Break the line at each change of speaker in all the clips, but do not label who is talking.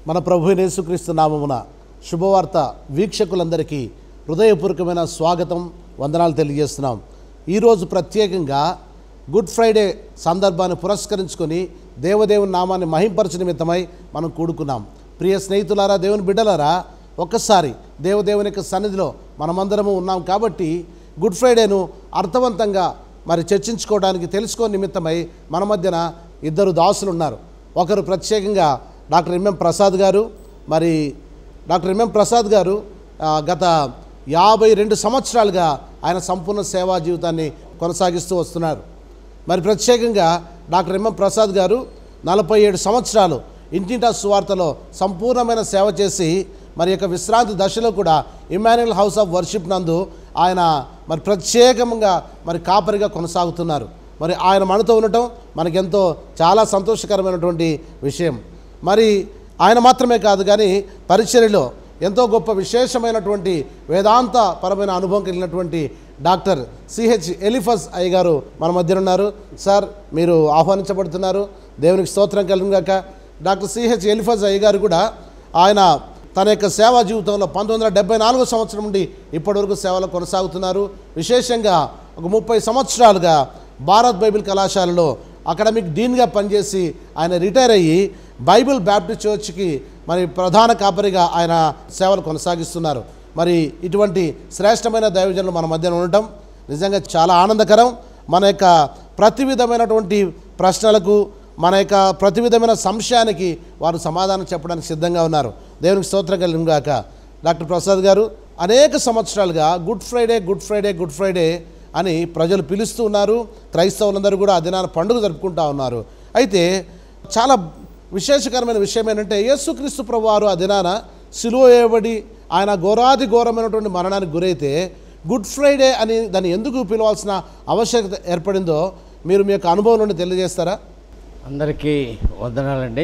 మన ప్రభు యేసుక్రీస్తు నామమున శుభవార్త వీక్షకులందరికీ హృదయపూర్వకమైన స్వాగతం వందనాలు తెలియజేస్తున్నాం ఈరోజు ప్రత్యేకంగా గుడ్ ఫ్రైడే సందర్భాన్ని పురస్కరించుకొని దేవదేవుని నామాన్ని మహింపరచ నిమిత్తమై మనం కూడుకున్నాం ప్రియ స్నేహితులారా దేవుని బిడ్డలారా ఒక్కసారి దేవదేవుని యొక్క సన్నిధిలో మనమందరము ఉన్నాం కాబట్టి గుడ్ ఫ్రైడేను అర్థవంతంగా మరి చర్చించుకోవడానికి తెలుసుకో నిమిత్తమై మన మధ్యన ఇద్దరు దాసులు ఉన్నారు ఒకరు ప్రత్యేకంగా డాక్టర్ ఎంఎం ప్రసాద్ గారు మరి డాక్టర్ ఎంఎం ప్రసాద్ గారు ఆ, గత యాభై రెండు సంవత్సరాలుగా ఆయన సంపూర్ణ సేవా జీవితాన్ని కొనసాగిస్తూ వస్తున్నారు మరి ప్రత్యేకంగా డాక్టర్ ఎంఎం ప్రసాద్ గారు నలభై ఏడు సంవత్సరాలు ఇంటింటా సువార్తలో సంపూర్ణమైన సేవ చేసి మరి యొక్క విశ్రాంతి దశలో కూడా ఇమాన్యుయల్ హౌస్ ఆఫ్ వర్షిప్ నందు ఆయన మరి ప్రత్యేకంగా మరి కాపరిగా కొనసాగుతున్నారు మరి ఆయన మనతో ఉండటం మనకెంతో చాలా సంతోషకరమైనటువంటి విషయం మరి ఆయన మాత్రమే కాదు కానీ పరిచర్యలో ఎంతో గొప్ప విశేషమైనటువంటి వేదాంత పరమైన అనుభవం కలిగినటువంటి డాక్టర్ సిహెచ్ ఎలిఫస్ అయ్య గారు మన మధ్య ఉన్నారు సార్ మీరు ఆహ్వానించబడుతున్నారు దేవునికి స్తోత్రం కలుగుగాక డాక్టర్ సిహెచ్ ఎలిఫస్ అయ్య గారు కూడా ఆయన తన యొక్క సేవా జీవితంలో పంతొమ్మిది వందల డెబ్బై నాలుగో సంవత్సరం నుండి ఇప్పటివరకు సేవలు కొనసాగుతున్నారు విశేషంగా ఒక ముప్పై సంవత్సరాలుగా భారత్ బైబిల్ కళాశాలలో అకాడమిక్ డీన్గా పనిచేసి ఆయన రిటైర్ అయ్యి బైబిల్ బ్యాప్టిస్ట్ చర్చ్కి మరి ప్రధాన కాపరిగా ఆయన సేవలు కొనసాగిస్తున్నారు మరి ఇటువంటి శ్రేష్టమైన దైవజనులు మన మధ్యన ఉండటం నిజంగా చాలా ఆనందకరం మన యొక్క ప్రతి విధమైనటువంటి ప్రశ్నలకు మన యొక్క ప్రతి విధమైన సంశయానికి వారు సమాధానం చెప్పడానికి సిద్ధంగా ఉన్నారు దేవునికి స్తోత్రం కలిగాక డాక్టర్ ప్రసాద్ గారు అనేక సంవత్సరాలుగా Good Friday Good Friday Good Friday అని ప్రజలు పిలుస్తూ ఉన్నారు క్రైస్తవులందరూ కూడా ఆ దినాన పండుగ జరుపుకుంటా ఉన్నారు అయితే చాలా విశేషకరమైన విషయం ఏంటంటే యేసుక్రీస్తు ప్రభువారు ఆ దినాన సిలువ వేయబడి ఆయన ఘోరాది ఘోరమైనటువంటి మరణానికి గురైతే గుడ్ ఫ్రైడే అని దాన్ని ఎందుకు పిలవాల్సిన ఆవశ్యకత ఏర్పడిందో మీరు మీ యొక్క అనుభవం నుండి తెలియజేస్తారా
అందరికీ వందనాలండి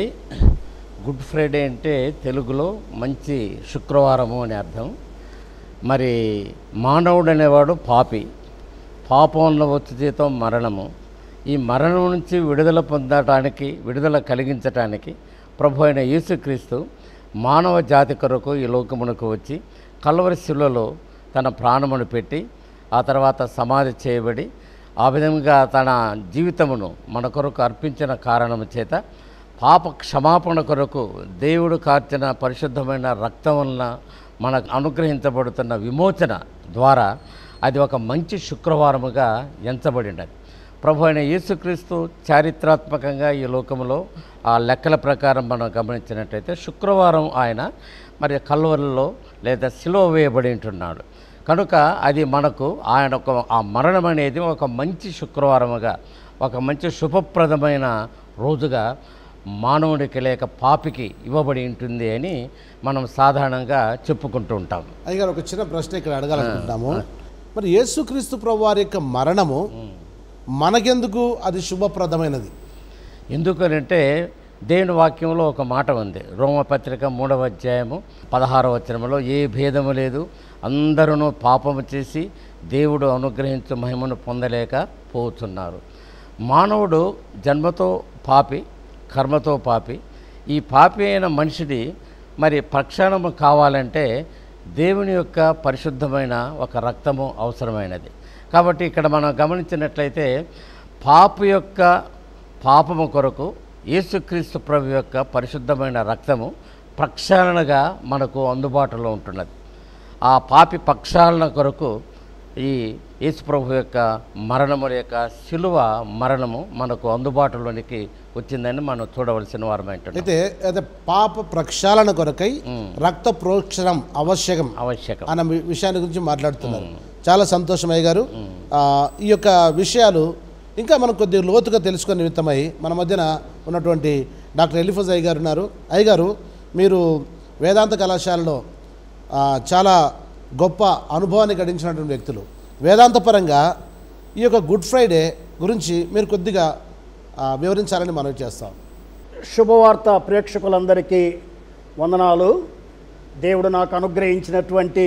గుడ్ ఫ్రైడే అంటే తెలుగులో మంచి శుక్రవారము అని అర్థం మరి మానవుడు అనేవాడు పాపి పాపంలో వచ్చి జీతం మరణము ఈ మరణం నుంచి విడుదల పొందటానికి విడుదల కలిగించటానికి ప్రభు అయిన యేసుక్రీస్తు మానవ జాతి కొరకు ఈ లోకమునకు వచ్చి కలవరి శిలలో తన ప్రాణమును పెట్టి ఆ తర్వాత సమాధి చేయబడి ఆ విధంగా తన జీవితమును మన కొరకు అర్పించిన కారణము చేత పాప క్షమాపణ కొరకు దేవుడు కార్చిన పరిశుద్ధమైన రక్తం వలన మనకు అనుగ్రహించబడుతున్న విమోచన ద్వారా అది ఒక మంచి శుక్రవారముగా ఎంచబడినది ప్రభు అయిన యేసుక్రీస్తు చారిత్రాత్మకంగా ఈ లోకంలో ఆ లెక్కల ప్రకారం మనం గమనించినట్లయితే శుక్రవారం ఆయన మరి కల్వరిలో లేదా సిలువ వేయబడి ఉంటున్నాడు కనుక అది మనకు ఆయన ఒక ఆ మరణం అనేది ఒక మంచి శుక్రవారముగా ఒక మంచి శుభప్రదమైన రోజుగా మానవుడికి లేక పాపికి ఇవ్వబడి ఉంటుంది అని మనం సాధారణంగా చెప్పుకుంటూ ఉంటాం
అయ్యగారు ఒక చిన్న ప్రశ్న ఇక్కడ అడగాలనుకుంటున్నాము మరి యేసుక్రీస్తు ప్రభు వారి యొక్క మరణము మనకెందుకు అది శుభప్రదమైనది
ఎందుకనంటే దేవుని వాక్యంలో ఒక మాట ఉంది రోమపత్రిక మూడవ అధ్యాయము పదహారవ వచనంలో ఏ భేదము లేదు అందరూ పాపము చేసి దేవుడు అనుగ్రహించు మహిమను పొందలేక పోతున్నారు మానవుడు జన్మతో పాపి కర్మతో పాపి ఈ పాపి అయిన మనిషిది మరి ప్రక్షాళన కావాలంటే దేవుని యొక్క పరిశుద్ధమైన ఒక రక్తము అవసరమైనది కాబట్టి ఇక్కడ మనం గమనించినట్లయితే పాపి యొక్క పాపము కొరకు యేసుక్రీస్తు ప్రభు యొక్క పరిశుద్ధమైన రక్తము ప్రక్షాళనగా మనకు అందుబాటులో ఉంటున్నది ఆ పాపి ప్రక్షాళన కొరకు ఈ యేసు ప్రభు యొక్క మరణము యొక్క శిలువ మరణము మనకు అందుబాటులోనికి వచ్చిందని మనం చూడవలసిన వారమై ఉంటున్నాం
అయితే అయితే పాప ప్రక్షాళన కొరకై రక్త ప్రోక్షణం ఆవశ్యకం
ఆవశ్యకం
అన్న వి- విషయాన్ని గురించి మాట్లాడుతున్నారు చాలా సంతోషం అయ్య గారు ఆ, ఈ యొక్క విషయాలు ఇంకా మనం కొద్దిగా లోతుగా తెలుసుకునే నిమిత్తమై మన మధ్యన ఉన్నటువంటి డాక్టర్ ఎలిఫజ్ అయ్య గారు ఉన్నారు అయ్య గారు మీరు వేదాంత కళాశాలలో ఆ, చాలా గొప్ప అనుభవాన్ని గడించినటువంటి వ్యక్తులు వేదాంతపరంగా ఈ యొక్క గుడ్ ఫ్రైడే గురించి మీరు కొద్దిగా ఆ, వివరించాలని మనవి చేస్తాం
శుభవార్త ప్రేక్షకులందరికీ వందనాలు దేవుడు నాకు అనుగ్రహించినటువంటి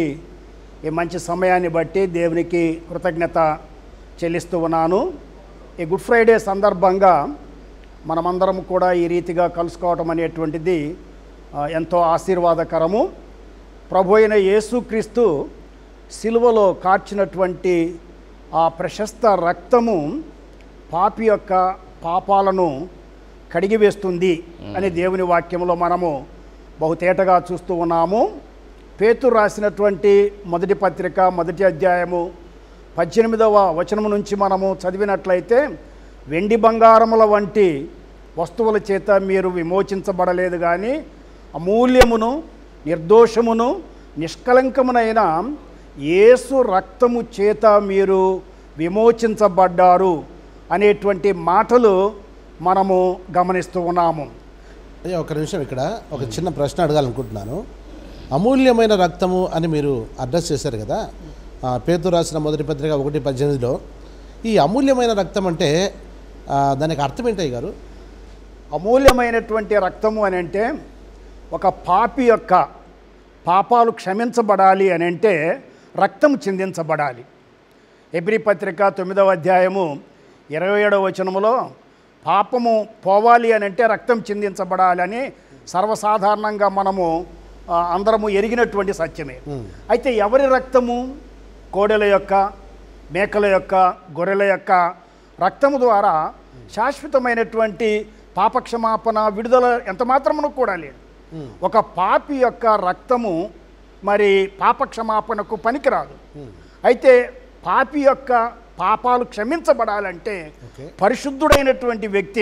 ఈ మంచి సమయాన్ని బట్టి దేవునికి కృతజ్ఞత చెల్లిస్తూ ఉన్నాను ఈ గుడ్ ఫ్రైడే సందర్భంగా మనమందరం కూడా ఈ రీతిగా కలుసుకోవటం అనేటువంటిది ఆ, ఎంతో ఆశీర్వాదకరము ప్రభు అయిన యేసుక్రీస్తు సిలువలో కార్చినటువంటి ఆ ప్రశస్త రక్తము పాపి యొక్క పాపాలను కడిగివేస్తుంది అని దేవుని వాక్యంలో మనము బహుతేటగా చూస్తూ ఉన్నాము పేతురు రాసినటువంటి మొదటి పత్రిక మొదటి అధ్యాయము పద్దెనిమిదవ వచనము నుంచి మనము చదివినట్లయితే వెండి బంగారముల వంటి వస్తువుల చేత మీరు విమోచించబడలేదు కానీ అమూల్యమును నిర్దోషమును నిష్కలంకమునైన యేసు రక్తము చేత మీరు విమోచించబడ్డారు అనేటువంటి మాటలు మనము గమనిస్తూ ఉన్నాము
అయ్యా ఒక నిమిషం ఇక్కడ ఒక చిన్న ప్రశ్న అడగాలనుకుంటున్నాను అమూల్యమైన రక్తము అని మీరు అడ్రస్ చేశారు కదా ఆ, పేతురు రాసిన మొదటి పత్రిక ఒకటి పద్దెనిమిదిలో ఈ అమూల్యమైన రక్తం అంటే ఆ, దానికి అర్థం ఏంటయ్య గారు
అమూల్యమైనటువంటి రక్తము అని అంటే ఒక పాపి యొక్క పాపాలు క్షమించబడాలి అని అంటే రక్తం చిందించబడాలి ఎబ్రి పత్రిక తొమ్మిదవ అధ్యాయము ఇరవై ఏడవ వచనములో పాపము పోవాలి అని అంటే రక్తం చిందించబడాలి అని సర్వసాధారణంగా మనము ఆ, అందరము ఎరిగినటువంటి సత్యమే అయితే ఎవరి రక్తము కోడెల యొక్క మేకల యొక్క గొర్రెల యొక్క రక్తము ద్వారా శాశ్వతమైనటువంటి పాపక్షమాపణ విడుదల ఎంత మాత్రమును కూడా లేదు ఒక పాపి యొక్క రక్తము మరి పాపక్షమాపణకు పనికిరాదు అయితే పాపి యొక్క పాపాలు క్షమించబడాలంటే
ఓకే.
పరిశుద్ధుడైనటువంటి వ్యక్తి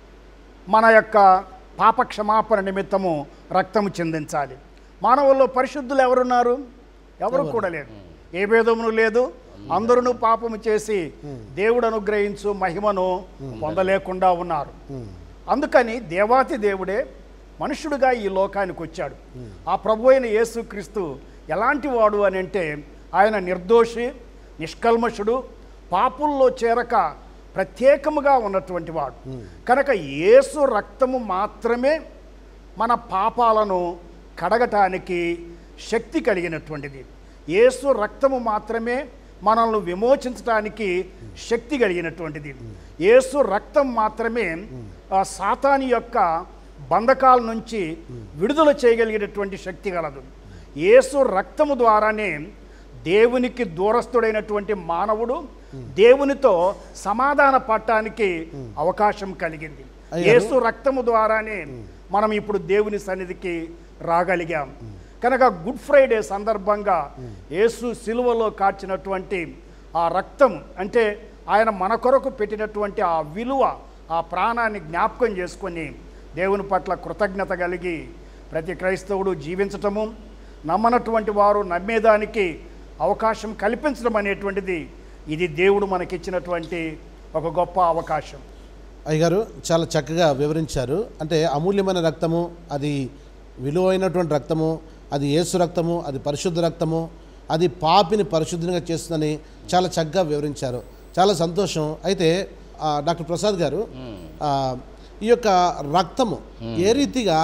మన యొక్క పాప క్షమాపణ నిమిత్తము రక్తము చెందించాలి మానవుల్లో పరిశుద్ధులు ఎవరున్నారు ఎవరు కూడా లేరు ఏ భేదమును లేదు అందరూ పాపము చేసి దేవుడు అనుగ్రహించు మహిమను పొందలేకుండా ఉన్నారు అందుకని దేవాతి దేవుడే మనుషుడుగా ఈ లోకానికి వచ్చాడు ఆ ప్రభు అయిన యేసుక్రీస్తు ఎలాంటి వాడు అని అంటే ఆయన నిర్దోషి నిష్కల్మషుడు పాపుల్లో చేరక ప్రత్యేకముగా ఉన్నటువంటి వాడు కనుక యేసు రక్తము మాత్రమే మన పాపాలను కడగటానికి శక్తి కలిగినటువంటిది యేసు రక్తము మాత్రమే మనల్ని విమోచించడానికి శక్తి కలిగినటువంటిది యేసు రక్తం మాత్రమే ఆ సాతాని యొక్క బంధకాల నుంచి విడుదల చేయగలిగినటువంటి శక్తి గలదు యేసు రక్తము ద్వారానే దేవునికి దూరస్తుడైనటువంటి మానవుడు దేవునితో సమాధాన పడటానికి అవకాశం కలిగింది
అయ్యారు.
యేసు రక్తము ద్వారానే మనం ఇప్పుడు దేవుని సన్నిధికి రాగలిగాం కనుక గుడ్ ఫ్రైడే సందర్భంగా యేసు సిలువలో కార్చినటువంటి ఆ రక్తం అంటే ఆయన మన కొరకు పెట్టినటువంటి ఆ విలువ ఆ ప్రాణాన్ని జ్ఞాపకం చేసుకొని దేవుని పట్ల కృతజ్ఞత కలిగి ప్రతి క్రైస్తవుడు జీవించటము నమ్మనటువంటి వారు నమ్మేదానికి అవకాశం కల్పించడం అనేటువంటిది ఇది దేవుడు మనకిచ్చినటువంటి ఒక గొప్ప అవకాశం
అయ్యగారు చాలా చక్కగా వివరించారు అంటే అమూల్యమైన రక్తము అది విలువైనటువంటి రక్తము అది యేసు రక్తము అది పరిశుద్ధ రక్తము అది పాపిని పరిశుద్ధంగా చేస్తుందని చాలా చక్కగా వివరించారు చాలా సంతోషం అయితే ఆ, డాక్టర్ ప్రసాద్ గారు ఆ, ఈ యొక్క రక్తము ఏ రీతిగా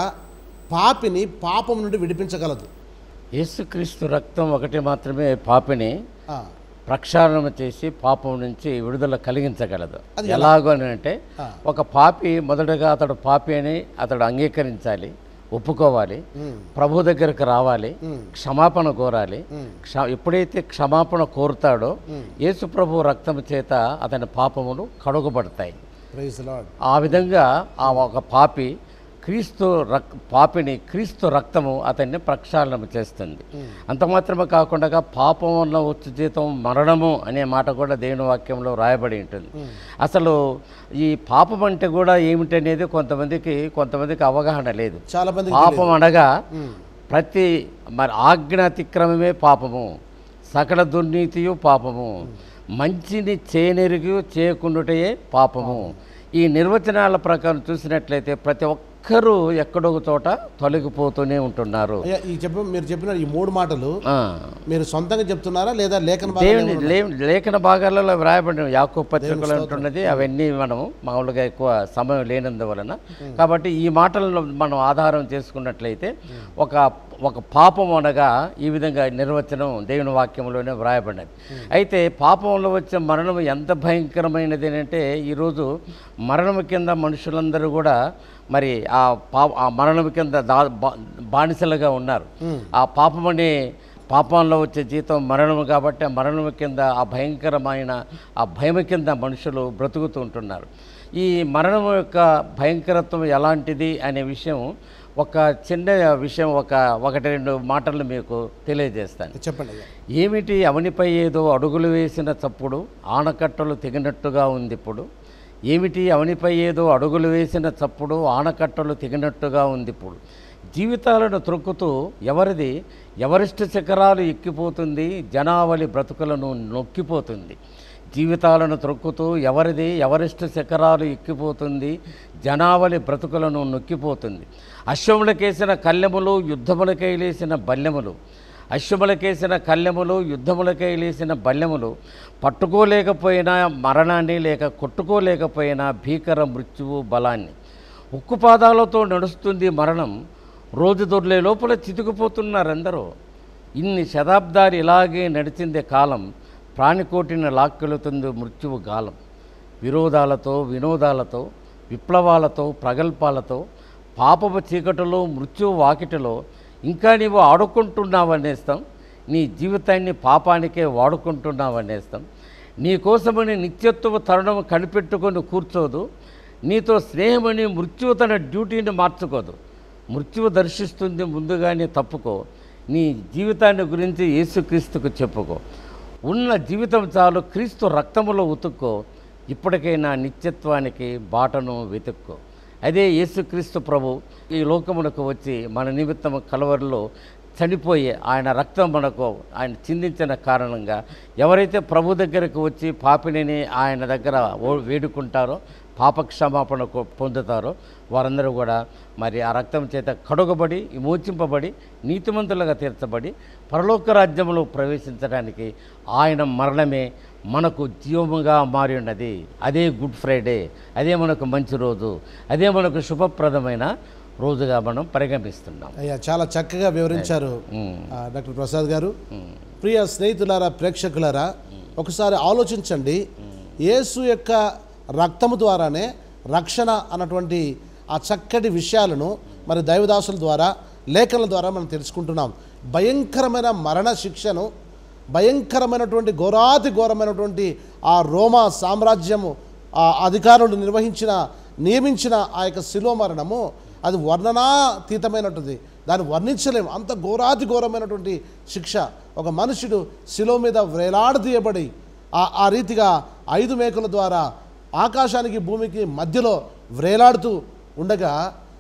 పాపిని పాపం నుండి విడిపించగలదు
యేసుక్రీస్తు రక్తం ఒకటి మాత్రమే పాపిని
ఆ,
ప్రక్షాళన చేసి పాపం నుంచి విడుదల కలిగించగలదు
అది
ఎలాగో అని అంటే
ఆ.
ఒక పాపి మొదటగా అతడు పాపి అని అతడు అంగీకరించాలి ఒప్పుకోవాలి ప్రభు దగ్గరకు రావాలి క్షమాపణ కోరాలి క్ష ఎప్పుడైతే క్షమాపణ కోరుతాడో యేసు ప్రభు రక్తము చేత అతని పాపములు కడుగుబడతాయి
ప్రైజ్ లార్డ్
ఆ విధంగా ఆ ఒక పాపి క్రీస్తు రక్ పాపిని క్రీస్తు రక్తము అతన్ని ప్రక్షాళన చేస్తుంది అంత మాత్రమే కాకుండా పాపం వల్ల వచ్చు జీతం మరణము అనే మాట కూడా దేవుని వాక్యంలో రాయబడి ఉంటుంది అసలు ఈ పాపం అంటే కూడా ఏమిటనేది కొంతమందికి కొంతమందికి అవగాహన లేదు
చాలా మంది
పాపం అనగా ప్రతి మరి ఆజ్ఞ అతిక్రమమే పాపము సకల దుర్నీతియు పాపము మంచిని చేయనెరుగు చేయకుండుటయే పాపము ఈ నిర్వచనాల ప్రకారం చూసినట్లయితే ప్రతి ఒక్కరూ ఎక్కడో ఒక చోట తొలగిపోతూనే ఉంటున్నారు
అయ్యా ఈ చెప్ప మీరు చెప్పిన ఈ మూడు మాటలు
ఆ.
మీరు సొంతంగా చెప్తున్నారా లేదా లేఖన భాగంలో
దేవుని లే- లేఖన భాగాలలో వ్రాయబడిన యాకో పత్రికలు అంటున్నది అవన్నీ మనము మామూలుగా ఎక్కువ సమయం లేనందువలన కాబట్టి ఈ మాటలను మనం ఆధారం చేసుకున్నట్లయితే ఒక ఒక పాపం అనగా ఈ విధంగా నిర్వచనం దేవుని వాక్యంలోనే వ్రాయబడినది అయితే పాపంలో వచ్చే మరణం ఎంత భయంకరమైనది అంటే ఈరోజు మరణం కింద మనుషులందరూ కూడా మరి ఆ పా ఆ మరణం కింద దా బా- బానిసలుగా ఉన్నారు ఆ పాపం అనే పాపంలో వచ్చే జీతం మరణం కాబట్టి ఆ మరణం కింద ఆ భయంకరమైన ఆ భయం కింద మనుషులు బ్రతుకుతూ ఉంటున్నారు ఈ మరణం యొక్క భయంకరత్వం ఎలాంటిది అనే విషయం ఒక చిన్న విషయం ఒక ఒకటి రెండు మాటలు మీకు తెలియజేస్తాను
చెప్పండి అయ్యా
ఏమిటి అవనిపై ఏదో అడుగులు వేసిన చప్పుడు ఆనకట్టలు తెగినట్టుగా ఉంది ఇప్పుడు ఏమిటి అవనిపై ఏదో అడుగులు వేసిన చప్పుడు ఆనకట్టలు తెగినట్టుగా ఉంది ఇప్పుడు జీవితాలను త్రొక్కుతూ ఎవరిది ఎవరిష్ట శిఖరాలు ఎక్కిపోతుంది జనావళి బ్రతుకులను నొక్కిపోతుంది జీవితాలను త్రొక్కుతూ ఎవరిది ఎవరిష్ట శిఖరాలు ఎక్కిపోతుంది జనావళి బ్రతుకులను నొక్కిపోతుంది అశ్వములకేసిన కళ్ళెములు యుద్ధములకై లేసిన బల్లెములు అశ్వములకేసిన కళ్ళెములు యుద్ధములకై లేసిన బల్లెములు పట్టుకోలేకపోయినా మరణాన్ని లేక కొట్టుకోలేకపోయినా భీకర మృత్యువు బలాన్ని ఉక్కు పాదాలతో నడుస్తుంది మరణం రోజు దొర్లే లోపల చితుకుపోతున్నారందరూ ఇన్ని శతాబ్దాలు ఇలాగే నడిచిందే కాలం ప్రాణికోటిని లాక్కెళుతుంది మృత్యువు గాలం విరోధాలతో వినోదాలతో విప్లవాలతో ప్రగల్భాలతో పాపపు చీకటిలో మృత్యువు వాకిటిలో ఇంకా నీవు ఆడుకుంటున్నావనేస్తాం నీ జీవితాన్ని పాపానికే వాడుకుంటున్నావనేస్తాం నీ కోసమని నిత్యత్వ తరుణం కనిపెట్టుకొని కూర్చోదు నీతో స్నేహమని మృత్యువు తన డ్యూటీని మార్చుకోదు మృత్యువు దర్శిస్తుంది ముందుగానే తప్పుకో నీ జీవితాన్ని గురించి యేసుక్రీస్తుకు చెప్పుకో ఉన్న జీవితం చాలు క్రీస్తు రక్తములో ఉతుక్కో ఇప్పటికైనా నిత్యత్వానికి బాటను వెతుక్కో అదే యేసుక్రీస్తు ప్రభు ఈ లోకమునకు వచ్చి మన నిమిత్తం కలవరిలో చనిపోయి ఆయన రక్తం మనకు ఆయన చిందించిన కారణంగా ఎవరైతే ప్రభు దగ్గరకు వచ్చి పాపిని ఆయన దగ్గర ఓ- వేడుకుంటారో పాపక్షమాపణ కొ- పొందుతారో వారందరూ కూడా మరి ఆ రక్తం చేత కడుగబడి విమోచింపబడి నీతిమంతులుగా తీర్చబడి పరలోక రాజ్యంలో ప్రవేశించడానికి ఆయన మరణమే మనకు జీవముగా మారి ఉన్నది అదే గుడ్ ఫ్రైడే అదే మనకు మంచి రోజు అదే మనకు శుభప్రదమైన రోజుగా మనం పరిగణిస్తున్నాం
అయ్యా చాలా చక్కగా వివరించారు
ఉమ్.
ఆ, డాక్టర్ ప్రసాద్ గారు ప్రియ స్నేహితులారా ప్రేక్షకులారా ఒకసారి ఆలోచించండి యేసు యొక్క రక్తము ద్వారానే రక్షణ అన్నటువంటి ఆ చక్కటి విషయాలను మరి దైవదాసుల ద్వారా లేఖనల ద్వారా మనం తెలుసుకుంటున్నాం భయంకరమైన మరణ శిక్షను భయంకరమైనటువంటి ఘోరాతి ఘోరమైనటువంటి ఆ రోమా సామ్రాజ్యము ఆ అధికారులు నిర్వహించిన నియమించిన ఆ యొక్క శిలో మరణము అది వర్ణనాతీతమైనటువంటి దాన్ని వర్ణించలేము అంత ఘోరాతి ఘోరమైనటువంటి శిక్ష ఒక మనుషుడు శిలో మీద వేలాడదీయబడి ఆ ఆ రీతిగా ఐదు మేకల ద్వారా ఆకాశానికి భూమికి మధ్యలో వ్రేలాడుతూ ఉండగా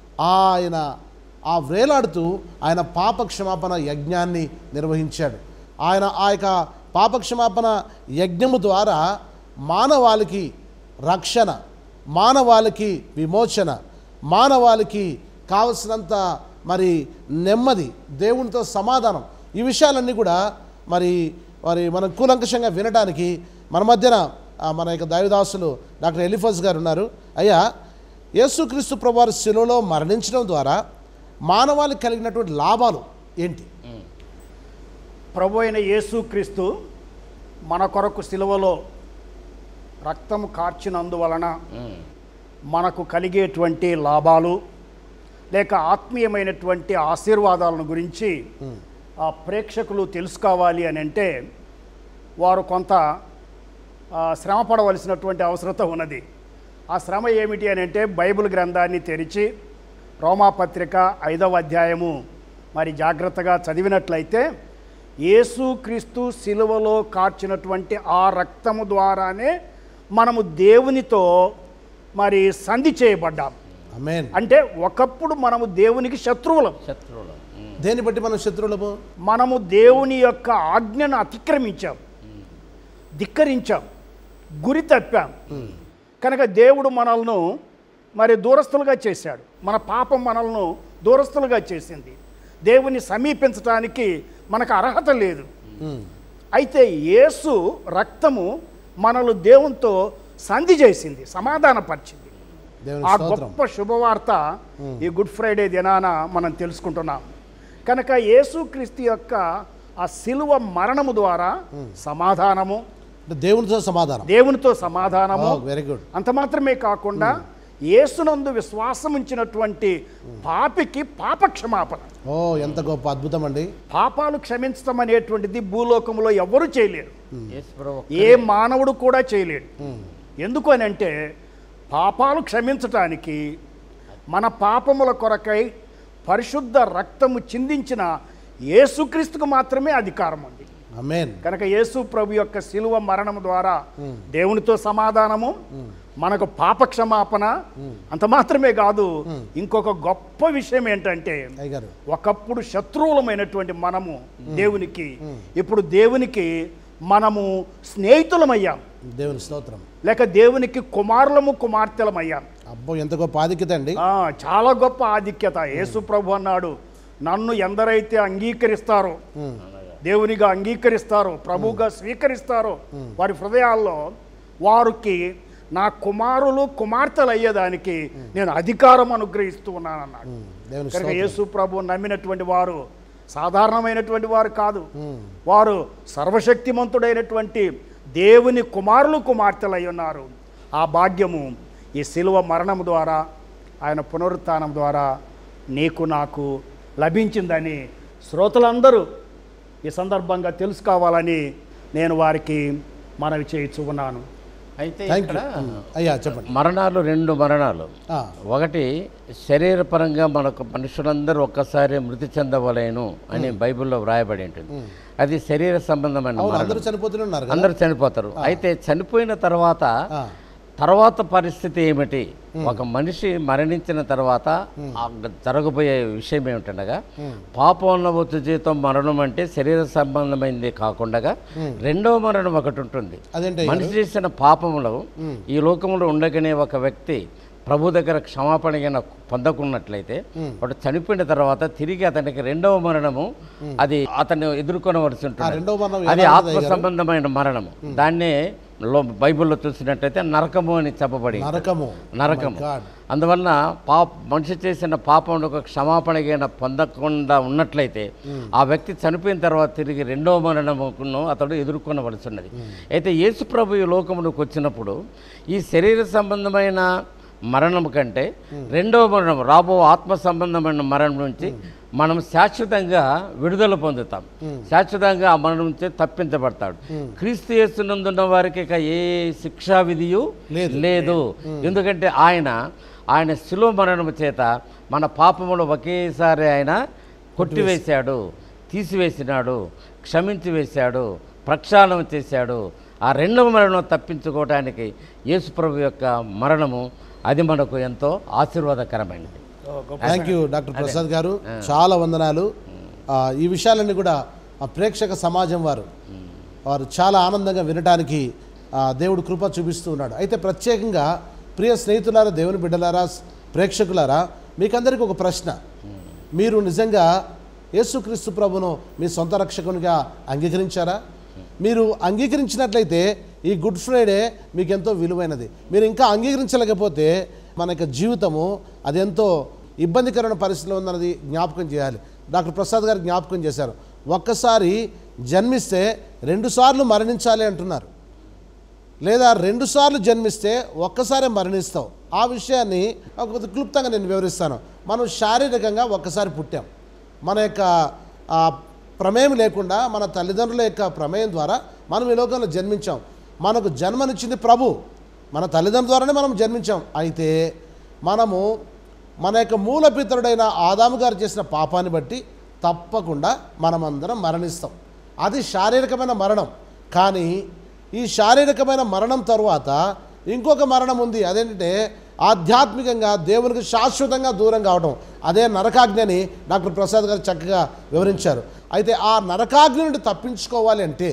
ఆయన ఆ వ్రేలాడుతూ ఆయన పాప క్షమాపణ యజ్ఞాన్ని నిర్వహించాడు ఆయన ఆ యొక్క పాప క్షమాపణ యజ్ఞము ద్వారా మానవాళికి రక్షణ మానవాళికి విమోచన మానవాళికి కావలసినంత మరి నెమ్మది దేవునితో సమాధానం ఈ విషయాలన్నీ కూడా మరి మరి మనం కూలంకషంగా వినడానికి మన మధ్యన ఆ, మన యొక్క దైవదాసులు డాక్టర్ ఎలిఫస్ గారు ఉన్నారు అయ్యా యేసుక్రీస్తు ప్రభువారు శిలువలో మరణించడం ద్వారా మానవాళికి కలిగినటువంటి లాభాలు ఏంటి
ప్రభు అయిన యేసుక్రీస్తు మన కొరకు సిలువలో రక్తం కార్చినందువలన మనకు కలిగేటువంటి లాభాలు లేక ఆత్మీయమైనటువంటి ఆశీర్వాదాలను గురించి ఆ ప్రేక్షకులు తెలుసుకోవాలి అని అంటే వారు కొంత ఆ, శ్రమ పడవలసినటువంటి అవసరత ఉన్నది ఆ శ్రమ ఏమిటి అని అంటే బైబిల్ గ్రంథాన్ని తెరిచి రోమాపత్రిక ఐదవ అధ్యాయము మరి జాగ్రత్తగా చదివినట్లయితే యేసుక్రీస్తు శిలువలో కార్చినటువంటి ఆ రక్తము ద్వారానే మనము దేవునితో మరి సంధి చేయబడ్డాం
అమేన్
అంటే ఒకప్పుడు మనము దేవునికి శత్రువులం
శత్రువులు ఉమ్.
దేన్ని బట్టి మనం శత్రువులము
మనము దేవుని యొక్క ఆజ్ఞను అతిక్రమించాం ధిక్కరించాం గురి తప్పాం కనుక దేవుడు మనల్ని మరి దూరస్తులుగా చేశాడు మన పాపం మనల్ని దూరస్తులుగా చేసింది దేవుని సమీపించడానికి మనకు అర్హత లేదు
ఉమ్.
అయితే యేసు రక్తము మనల్ని దేవునితో సంధి చేసింది సమాధానపరిచింది
దేవుని
ఆ
స్తోత్రం
గొప్ప శుభవార్త ఈ గుడ్ ఫ్రైడే దినాన మనం తెలుసుకుంటున్నాం కనుక యేసుక్రీస్తు యొక్క ఆ శిలువ మరణము ద్వారా సమాధానము
అంటే దేవునితో సమాధానం
దేవునితో సమాధానము
వెరీ గుడ్
అంత మాత్రమే కాకుండా యేసునందు విశ్వాసం ఉంచినటువంటి పాపికి పాపక్షమాపణ
ఓ ఎంత గొప్ప అద్భుతం అండి
పాపాలు క్షమించడం అనేటువంటిది భూలోకంలో ఎవరు చేయలేరు
యేసుప్రభు
ఏ మానవుడు కూడా చేయలేడు ఎందుకు అని అంటే పాపాలు క్షమించటానికి మన పాపముల కొరకై పరిశుద్ధ రక్తము చిందించిన యేసుక్రీస్తుకు మాత్రమే అధికారం ఉంది
అమేన్
కనుక యేసు ప్రభు యొక్క శిలువ మరణం ద్వారా దేవునితో సమాధానము మనకు పాప క్షమాపణ అంత మాత్రమే కాదు ఇంకొక గొప్ప విషయం ఏంటంటే
అయ్యగారు
ఒకప్పుడు శత్రువులమైనటువంటి మనము దేవునికి ఇప్పుడు దేవునికి మనము స్నేహితులమయ్యాం
దేవుని స్తోత్రం
లేక దేవునికి కుమారులము కుమార్తెలమయ్యాం
అబ్బో ఎంత గొప్ప ఆధిక్యత అండి
ఆ, చాలా గొప్ప ఆధిక్యత యేసు ప్రభు అన్నాడు నన్ను ఎందరైతే అంగీకరిస్తారో దేవునిగా అంగీకరిస్తారో ప్రభువుగా స్వీకరిస్తారో వారి హృదయాల్లో వారికి నా కుమారులు కుమార్తెలు అయ్యేదానికి నేను అధికారం అనుగ్రహిస్తూ ఉన్నానన్నాడు
ఉమ్, దేవుని
కనుక
స్తోత్రం
యేసు ప్రభు నమ్మినటువంటి వారు సాధారణమైనటువంటి వారు కాదు వారు సర్వశక్తిమంతుడైనటువంటి దేవుని కుమారులు కుమార్తెలు అయి ఉన్నారు ఆ భాగ్యము ఈ శిలువ మరణం ద్వారా ఆయన పునరుత్థానం ద్వారా నీకు నాకు లభించిందని శ్రోతలందరూ ఈ సందర్భంగా తెలుసుకోవాలని నేను వారికి మనవి చేయించు ఉన్నాను
అయితే
థ్యాంక్
ఇక్కడ
యూ అయ్యా చెప్పండి
మరణాలు రెండు మరణాలు
ఆ,
ఒకటి శరీరపరంగా మనకు మనుషులందరూ ఒక్కసారి మృతి చెందవలేను అని బైబిల్లో వ్రాయబడి ఉంటుంది అది శరీర సంబంధమైన
అవును
మరణం
అందరూ చనిపోతూనే ఉన్నారు కదా
అందరూ చనిపోతారు అయితే చనిపోయిన తర్వాత
ఆ,
తర్వాత పరిస్థితి ఏమిటి ఒక మనిషి మరణించిన తర్వాత ఆ జరగబోయే విషయం ఏమిటనగా పాపంలో వచ్చే జీతం మరణం అంటే శరీర సంబంధమైనది కాకుండా రెండవ మరణం ఒకటి ఉంటుంది
అదేంటి
మనిషి చేసిన పాపములో ఈ లోకంలో ఉండగానే ఒక వ్యక్తి ప్రభు దగ్గర క్షమాపణ గిన పొందకున్నట్లయితే వాడు చనిపోయిన తర్వాత తిరిగి అతనికి రెండవ మరణము అది అతను ఎదుర్కొనవలసి
ఆ
ఉంటుంది
రెండవ మరణం
అది
ఎలా
ఆత్మ సంబంధమైన మరణము దాన్నే లో బైబిల్లో చూసినట్టయితే నరకము అని చెప్పబడి
నరకము
నరకము
గాడ్
అందువలన పాప మనిషి చేసిన పాపములకు క్షమాపణగైన పొందకుండా ఉన్నట్లయితే ఆ వ్యక్తి చనిపోయిన తర్వాత తిరిగి రెండవ మరణమును అతడు ఎదుర్కొనవలసి ఉన్నది అయితే యేసు ప్రభు ఈ లోకములకు వచ్చినప్పుడు ఈ శరీర సంబంధమైన మరణం కంటే రెండవ మరణం రాబో ఆత్మ సంబంధమైన మరణం నుంచి మనం శాశ్వతంగా విడుదల పొందుతాం శాశ్వతంగా ఆ మరణం నుంచి తప్పించబడతాడు క్రీస్తు యేసునందున్న వారికి ఇక ఏ శిక్షా విధియు
లేదు.
లేదు ఎందుకంటే ఆయన ఆయన శిలువ మరణము చేత మన పాపములు ఒకేసారి ఆయన కొట్టివేశాడు తీసివేసినాడు క్షమించి వేశాడు ప్రక్షాళన చేశాడు ఆ రెండవ మరణం తప్పించుకోవటానికి యేసుప్రభు యొక్క మరణము అది మనకు ఎంతో ఆశీర్వాదకరమైనది
thank you doctor Prasad garu చాలా వందనాలు ఆ, ఈ విషయాలన్నీ కూడా ఆ ప్రేక్షక సమాజం వారు వారు చాలా ఆనందంగా వినడానికి ఆ, దేవుడు కృప చూపిస్తూ ఉన్నాడు అయితే ప్రత్యేకంగా ప్రియ స్నేహితులారా దేవుని బిడ్డలారా ప్రేక్షకులారా మీకందరికీ ఒక ప్రశ్న మీరు నిజంగా యేసుక్రీస్తు ప్రభును మీ సొంత రక్షకునిగా అంగీకరించారా మీరు అంగీకరించినట్లయితే ఈ గుడ్ ఫ్రైడే మీకు ఎంతో విలువైనది మీరు ఇంకా అంగీకరించలేకపోతే మన యొక్క జీవితము అది ఎంతో ఇబ్బందికరమైన పరిస్థితిలో ఉందన్నది జ్ఞాపకం చేయాలి డాక్టర్ ప్రసాద్ గారు జ్ఞాపకం చేశారు ఒక్కసారి జన్మిస్తే రెండుసార్లు మరణించాలి అంటున్నారు లేదా రెండుసార్లు జన్మిస్తే ఒక్కసారే మరణిస్తావు ఆ విషయాన్ని ఒక క్లుప్తంగా నేను వివరిస్తాను మనం శారీరకంగా ఒక్కసారి పుట్టాం మన యొక్క ఆ, ప్రమేయం లేకుండా మన తల్లిదండ్రుల యొక్క ప్రమేయం ద్వారా మనం ఈ లోకంలో జన్మించాం మనకు జన్మనిచ్చింది ప్రభు మన తల్లిదండ్రుల ద్వారానే మనం జన్మించాం అయితే మనము మన యొక్క మూలపితరుడైన ఆదాము గారు చేసిన పాపాన్ని బట్టి తప్పకుండా మనమందరం మరణిస్తాం అది శారీరకమైన మరణం కానీ ఈ శారీరకమైన మరణం తరువాత ఇంకొక మరణం ఉంది అదేంటంటే ఆధ్యాత్మికంగా దేవునికి శాశ్వతంగా దూరం కావడం అదే నరకాజ్ఞని డాక్టర్ ప్రసాద్ గారు చక్కగా వివరించారు అయితే ఆ నరకాగ్ని నుండి తప్పించుకోవాలి అంటే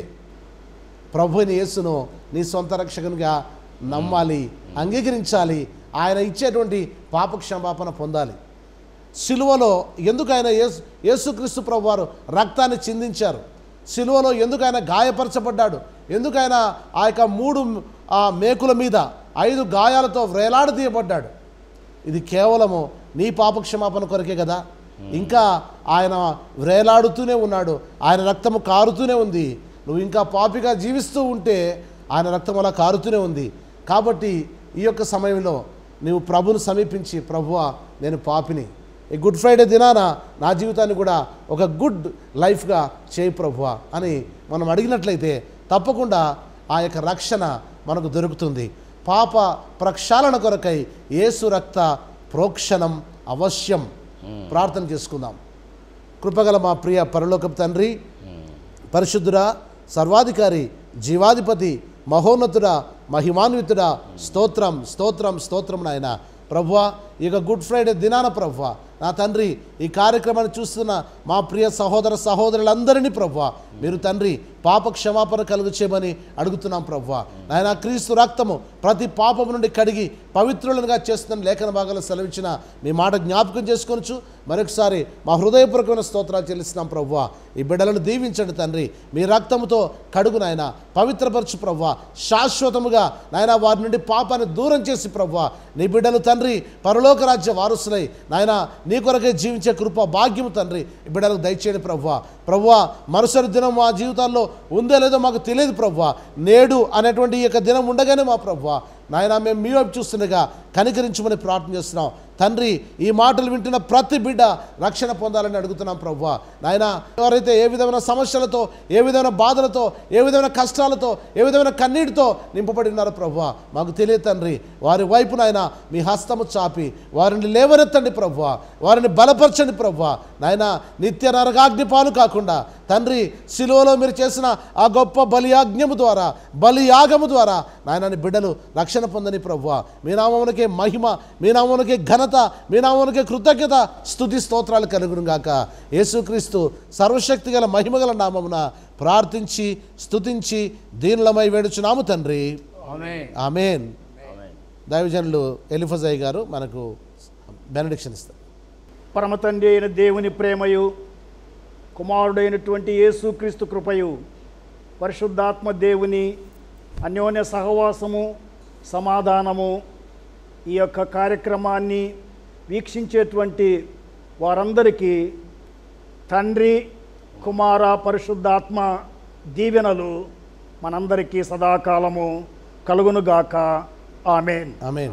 ప్రభుని యేసును నీ సొంత రక్షకునిగా నమ్మాలి అంగీకరించాలి ఆయన ఇచ్చేటువంటి పాప క్షమాపణ పొందాలి సిలువలో ఎందుకు ఆయన యేసు యేసుక్రీస్తు ప్రభు వారు రక్తాన్ని చిందించారు సిలువలో ఎందుకు ఆయన గాయపరచబడ్డాడు ఎందుకు ఆయన ఆ యొక్క మూడు ఆ మేకుల మీద ఐదు గాయాలతో వ్రేలాడదీయబడ్డాడు ఇది కేవలము నీ పాపక్షమాపణ కొరకే కదా ఇంకా ఆయన వ్రేలాడుతూనే ఉన్నాడు ఆయన రక్తము కారుతూనే ఉంది నువ్వు ఇంకా పాపిగా జీవిస్తూ ఉంటే ఆయన రక్తం అలా కారుతూనే ఉంది కాబట్టి ఈ యొక్క సమయంలో నీవు ప్రభును సమీపించి ప్రభువా నేను పాపిని ఈ గుడ్ ఫ్రైడే దినాన నా జీవితాన్ని కూడా ఒక గుడ్ లైఫ్గా చేయి ప్రభువా అని మనం అడిగినట్లయితే తప్పకుండా ఆ యొక్క రక్షణ మనకు దొరుకుతుంది పాప ప్రక్షాళన కొరకై యేసు రక్త ప్రోక్షణం అవశ్యం ప్రార్థన చేసుకుందాం కృపగల మా ప్రియ పరలోకపు తండ్రి పరిశుద్ధుడా సర్వాధికారి జీవాధిపతి మహోన్నతుడా మహిమాన్వితుడా స్తోత్రం స్తోత్రం స్తోత్రం నాయన ప్రభువా ఈ యొక్క గుడ్ ఫ్రైడే దినాన ప్రభువా నా తండ్రి ఈ కార్యక్రమాన్ని చూస్తున్న మా ప్రియ సహోదర సహోదరులందరినీ ప్రభువా మీరు తండ్రి పాప క్షమాపణ కలుగు చేయమని అడుగుతున్నాం ప్రభువా నాయన క్రీస్తు రక్తము ప్రతి పాపము నుండి కడిగి పవిత్రులనుగా చేస్తున్న లేఖన భాగాలు సెలవించిన మీ మాట జ్ఞాపకం చేసుకొనొచ్చు మరొకసారి మా హృదయపూర్వకమైన స్తోత్రాలు చెల్లిస్తున్నాం ప్రభువా ఈ బిడ్డలను దీవించండి తండ్రి మీ రక్తముతో కడుగు నాయన పవిత్రపరచు ప్రభువా శాశ్వతముగా నాయన వారి నుండి పాపాన్ని దూరం చేసి ప్రభువా నీ బిడ్డలు తండ్రి పరలోక రాజ్య వారసులై నాయన నీ కొరకే జీవించే కృప భాగ్యము తండ్రి ఈ బిడ్డలకు దయచేయండి ప్రభువా ప్రభువా మరుసటి దినం మా జీవితాల్లో ఉందో లేదో మాకు తెలియదు ప్రభువా నేడు అనేటువంటి ఈ యొక్క దినం ఉండగానే మా ప్రభువా నాయన మేము మీ వైపు చూస్తుండగా కనికరించమని ప్రార్థన చేస్తున్నాం తండ్రి ఈ మాటలు వింటున్న ప్రతి బిడ్డ రక్షణ పొందాలని అడుగుతున్నాం ప్రభువా నాయన ఎవరైతే ఏ విధమైన సమస్యలతో ఏ విధమైన బాధలతో ఏ విధమైన కష్టాలతో ఏ విధమైన కన్నీటితో నింపబడి ఉన్నారో ప్రభువా మాకు తెలియదు తండ్రి వారి వైపు నాయన మీ హస్తము చాపి వారిని లేవనెత్తండి ప్రభువా వారిని బలపరచండి ప్రభువా నాయన నిత్య నరకాగ్ని పాలు కాకుండా తండ్రి శిలువలో మీరు చేసిన ఆ గొప్ప బలియాజ్ఞము ద్వారా బలియాగము ద్వారా నాయనని బిడ్డలు రక్షణ పొందని ప్రభువా మీ నామమునకే మహిమ మీ నామమునకే ఘనత మీ నామమునకే కృతజ్ఞత స్తుతి స్తోత్రాలు కలుగును గాక యేసుక్రీస్తు సర్వశక్తి గల మహిమగల నామమున ప్రార్థించి స్తుతించి దీనులమై వేడుచున్నాము తండ్రి
ఆమేన్
ఆమెన్ దైవజనులు ఎలిఫజయ్ గారు మనకు బెనడిక్షన్ ఇస్తారు
పరమ తండ్రి అయిన దేవుని ప్రేమయు కుమారుడైనటువంటి యేసుక్రీస్తు కృపయు పరిశుద్ధాత్మ దేవుని అన్యోన్య సహవాసము సమాధానము ఈ యొక్క కార్యక్రమాన్ని వీక్షించేటువంటి వారందరికీ తండ్రి కుమార పరిశుద్ధాత్మ దీవెనలు మనందరికీ సదాకాలము కలుగునుగాక ఆమెన్
ఆమెన్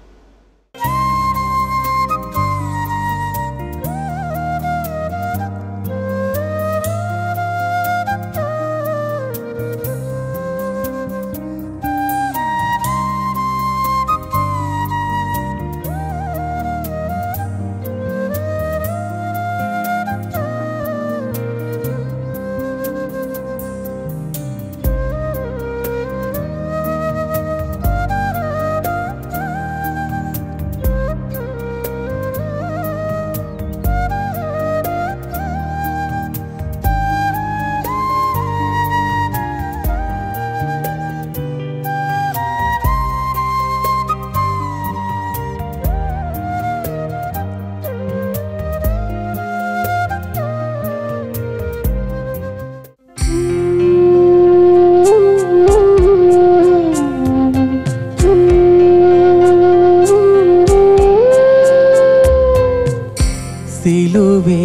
సిలువే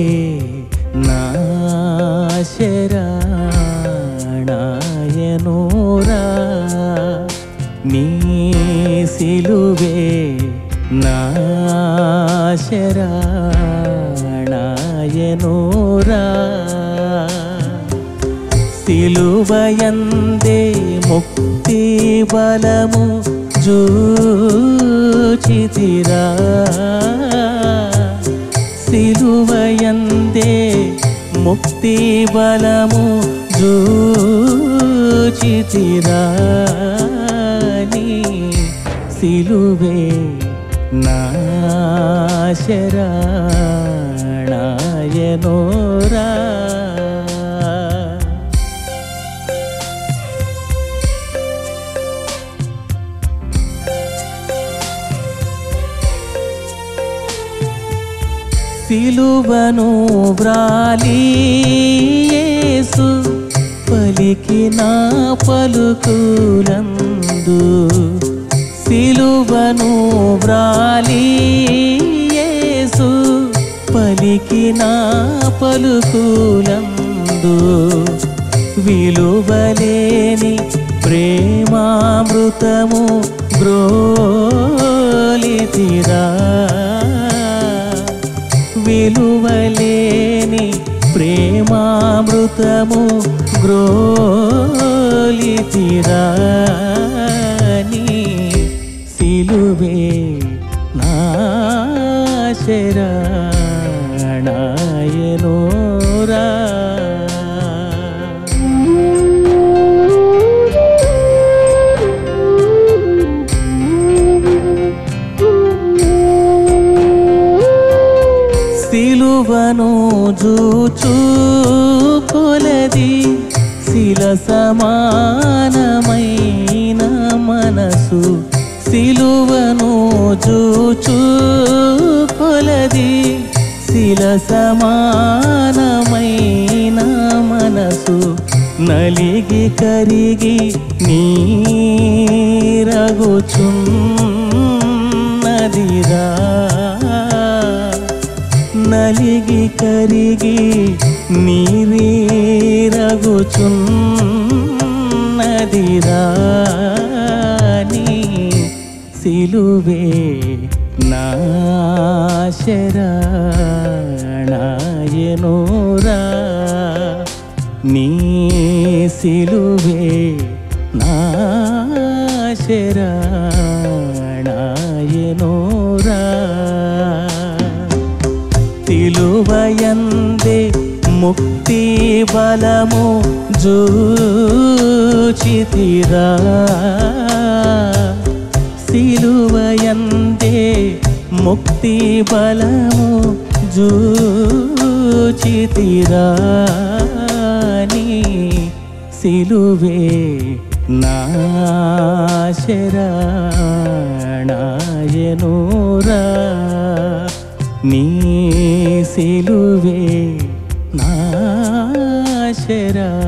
నాశరాణాయనూరా నీ సిలువే నాశరాణాయనూరా సిలువయందే ముక్తి బలము జూచితిరా సిలువయందే ముక్తి బలము జూచితిరా నీ సిలువే నాశరాణాయనోరా సిలువను వ్రాలి యేసు పలికిన పలుకులందు సిలువను వ్రాలి యేసు పలికిన పలుకులందు విలువలేని ప్రేమామృతము గ్రోలితిరా విలువలేని ప్రేమామృతము గ్రోలితిరా నీ సిలువే నాశరాణాయనోరా సిలువను జూచూ కొలది శిల సమానమైన మనసు సిలువను జూచూ కొలది శిల సమానమైన మనసు నలిగి కరిగి నీరగుచున్నదిరా నలిగి కరిగి నీరీరగుచున్నదిరా నీ సిలువే నాశరాణాయనోరా నీ సిలువే నాశరాణాయనోరా తిలువయందే ముక్తి బలము జూచితిరా సిలువయందే ముక్తి బలము జూచితిరా నీ సిలువే నాశరాణాయనోరా నీ సిలువే నాశరా